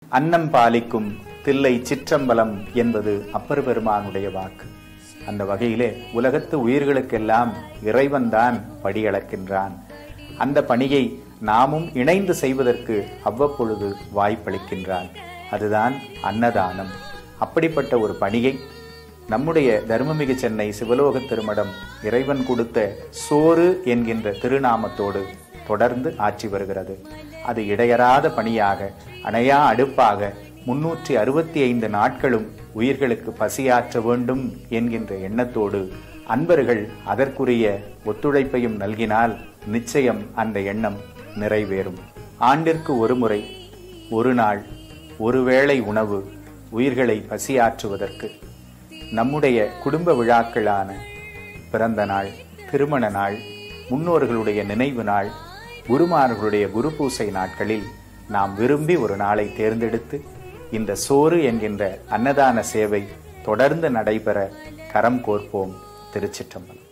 அன்னம் பாலிக்கும் தில்லை சிற்றம்பலம் என்பது அப்பர் பெருமானுடைய வாக்கு அந்த வகையிலே உலகத்து உயிர்களுக்கெல்லாம் இறைவன்தான் படியளக்கின்றான் அந்த பணியை நாமும் இணைந்து செய்வதற்கு அவ்வப்பொழுது வாய்ப்பளிக்கின்றான் அதுதான் அன்னதானம் அப்படிப்பட்ட ஒரு பணியை நம்முடைய தர்மமிகு சென்னை சிவலோக திருமடம் இறைவன் கொடுத்த சோறு என்கின்ற திருநாமத்தோடு தொடர்ந்து ஆற்றி வருகிறது அது இடையறாத பணியாக அணையா அடுப்பாக முன்னூற்றி அறுபத்தி ஐந்து நாட்களும் உயிர்களுக்கு பசியாற்ற வேண்டும் என்கின்ற எண்ணத்தோடு அன்பர்கள் அதற்குரிய ஒத்துழைப்பையும் நல்கினால் நிச்சயம் அந்த எண்ணம் நிறைவேறும் ஆண்டிற்கு ஒரு முறை ஒரு நாள் ஒருவேளை உணவு உயிர்களை பசியாற்றுவதற்கு நம்முடைய குடும்ப விழாக்களான பிறந்த நாள் திருமண நாள் முன்னோர்களுடைய நினைவு நாள் குருமார்களுடைய குரு பூசை நாட்களில் நாம் விரும்பி ஒரு நாளை தேர்ந்தெடுத்து இந்த சோறு என்கின்ற அன்னதான சேவை தொடர்ந்து நடைபெற கரம் கோர்ப்போம் திருச்சிற்றம்பலம்